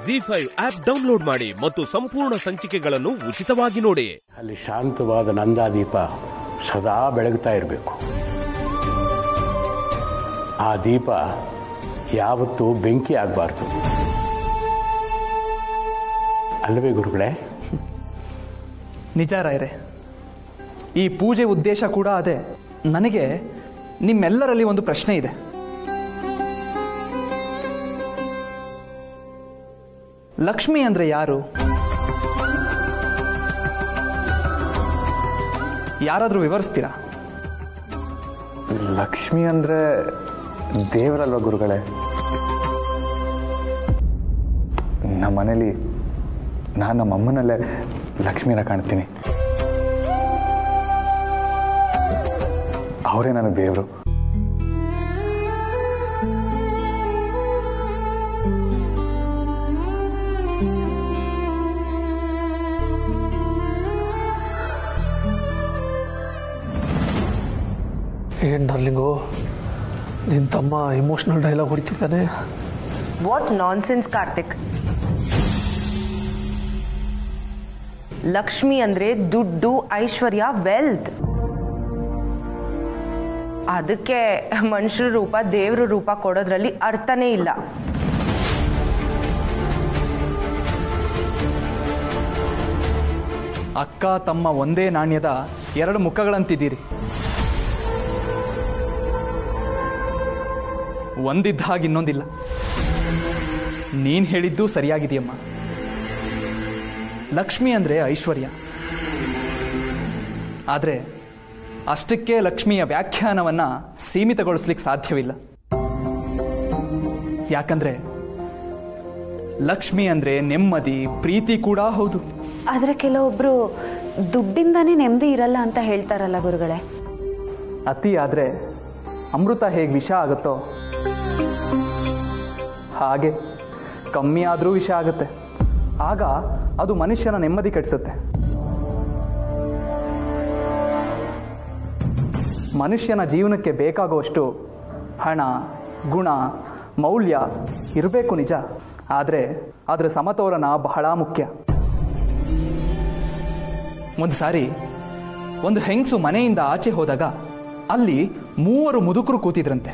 G five app download ಮಾಡಿ ಮತ್ತು ಸಂಪೂರ್ಣ ಸಂಚಿಕೆಗಳನ್ನು ಉಚಿತವಾಗಿ ನೋಡಿ ಅಲ್ಲಿ ಶಾಂತವಾದ ನಂದಾದೀಪ ಸದಾ ಬೆಳಗ್ತಾ ಇರಬೇಕು ಆ ದೀಪ ಯಾವತ್ತೂ ಬೆಂಕಿ ಆಗಬಾರ್ದು ಅಲ್ಲವೇ ಗುರುಗಳೇ ನಿಜ ರಾಯರೇ ಈ ಪೂಜೆ ಉದ್ದೇಶ ಕೂಡ ಅದೇ ನನಗೆ ನಿಮ್ಮೆಲ್ಲರಲ್ಲಿ ಒಂದು ಪ್ರಶ್ನೆ ಇದೆ ಲಕ್ಷ್ಮಿ ಅಂದ್ರೆ ಯಾರು ಯಾರಾದರೂ ವಿವರಿಸ್ತೀರಾ ಲಕ್ಷ್ಮಿ ಅಂದರೆ ದೇವರಲ್ವ ಗುರುಗಳೇ ನಮ್ಮ ಮನೇಲಿ ನಾನು ನಮ್ಮ ಅಮ್ಮನಲ್ಲೇ ಲಕ್ಷ್ಮಿನ ಕಾಣ್ತೀನಿ ಅವರೇ ನನಗೆ ದೇವರು ಏನು ಡಾರ್ಲಿಂಗು ನಿನ್ನ ತಮ್ಮ ಇಮೋಷ್ನಲ್ ಡೈಲಾಗ್ ಹೊಡಿತಿದ್ದಾನೆ ವಾಟ್ ನಾನ್ಸೆನ್ಸ್ ಕಾರ್ತಿಕ್ ಲಕ್ಷ್ಮಿ ಅಂದ್ರೆ ದುಡ್ಡು ಐಶ್ವರ್ಯ ವೆಲ್ತ್ ಅದಕ್ಕೆ ಮನುಷ್ಯರ ರೂಪ ದೇವ್ರ ರೂಪ ಕೊಡೋದ್ರಲ್ಲಿ ಅರ್ಥನೇ ಇಲ್ಲ ಅಕ್ಕ ತಮ್ಮ ಒಂದೇ ನಾಣ್ಯದ ಎರಡು ಮುಖಗಳಂತಿದ್ದೀರಿ ಒಂದಿದ್ದ ಹಾಗೆ ಇನ್ನೊಂದಿಲ್ಲ ನೀನ್ ಹೇಳಿದ್ದು ಸರಿಯಾಗಿದೆಯಮ್ಮ ಲಕ್ಷ್ಮಿ ಅಂದ್ರೆ ಐಶ್ವರ್ಯ ಆದರೆ ಅಷ್ಟಕ್ಕೆ ಲಕ್ಷ್ಮಿಯ ವ್ಯಾಖ್ಯಾನವನ್ನ ಸೀಮಿತಗೊಳಿಸ್ಲಿಕ್ಕೆ ಸಾಧ್ಯವಿಲ್ಲ ಯಾಕಂದ್ರೆ ಲಕ್ಷ್ಮಿ ಅಂದ್ರೆ ನೆಮ್ಮದಿ ಪ್ರೀತಿ ಕೂಡ ಹೌದು ಆದರೆ ಕೆಲವೊಬ್ರು ದುಡ್ಡಿಂದಾನೇ ನೆಮ್ಮದಿ ಇರಲ್ಲ ಅಂತ ಹೇಳ್ತಾರಲ್ಲ ಗುರುಗಳೇ ಅತಿ ಆದರೆ ಅಮೃತ ಹೇಗೆ ವಿಷ ಆಗುತ್ತೋ ಹಾಗೆ ಕಮ್ಮಿ ಆದರೂ ವಿಷ ಆಗುತ್ತೆ ಆಗ ಅದು ಮನುಷ್ಯನ ನೆಮ್ಮದಿ ಕೆಡಿಸುತ್ತೆ ಮನುಷ್ಯನ ಜೀವನಕ್ಕೆ ಬೇಕಾಗುವಷ್ಟು ಹಣ ಗುಣ ಮೌಲ್ಯ ಇರಬೇಕು ನಿಜ ಆದರೆ ಅದರ ಸಮತೋಲನ ಬಹಳ ಮುಖ್ಯ ಒಂದು ಸಾರಿ ಒಂದು ಹೆಂಗಸು ಮನೆಯಿಂದ ಆಚೆ ಹೋದಾಗ ಅಲ್ಲಿ ಮೂವರು ಮುದುಕರು ಕೂತಿದ್ರಂತೆ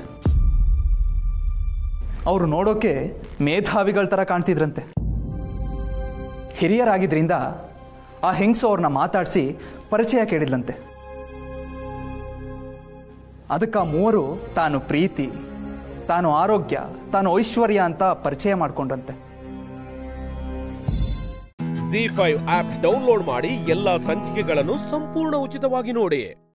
ಅವರು ನೋಡೋಕೆ ಮೇಧಾವಿಗಳ ಥರ ಕಾಣ್ತಿದ್ರಂತೆ ಹಿರಿಯರಾಗಿದ್ರಿಂದ ಆ ಹೆಂಗಸು ಅವ್ರನ್ನ ಮಾತಾಡಿಸಿ ಪರಿಚಯ ಕೇಳಿದ್ಲಂತೆ ಅದಕ್ಕೆ ಆ ಮೂವರು ತಾನು ಪ್ರೀತಿ ತಾನು ಆರೋಗ್ಯ ತಾನು ಐಶ್ವರ್ಯ ಅಂತ ಪರಿಚಯ ಮಾಡ್ಕೊಂಡ್ರಂತೆ ಜಿ ಫೈವ್ ಆಪ್ ಡೌನ್ಲೋಡ್ ಮಾಡಿ ಎಲ್ಲಾ ಸಂಚಿಕೆಗಳನ್ನು ಸಂಪೂರ್ಣ ಉಚಿತವಾಗಿ ನೋಡಿ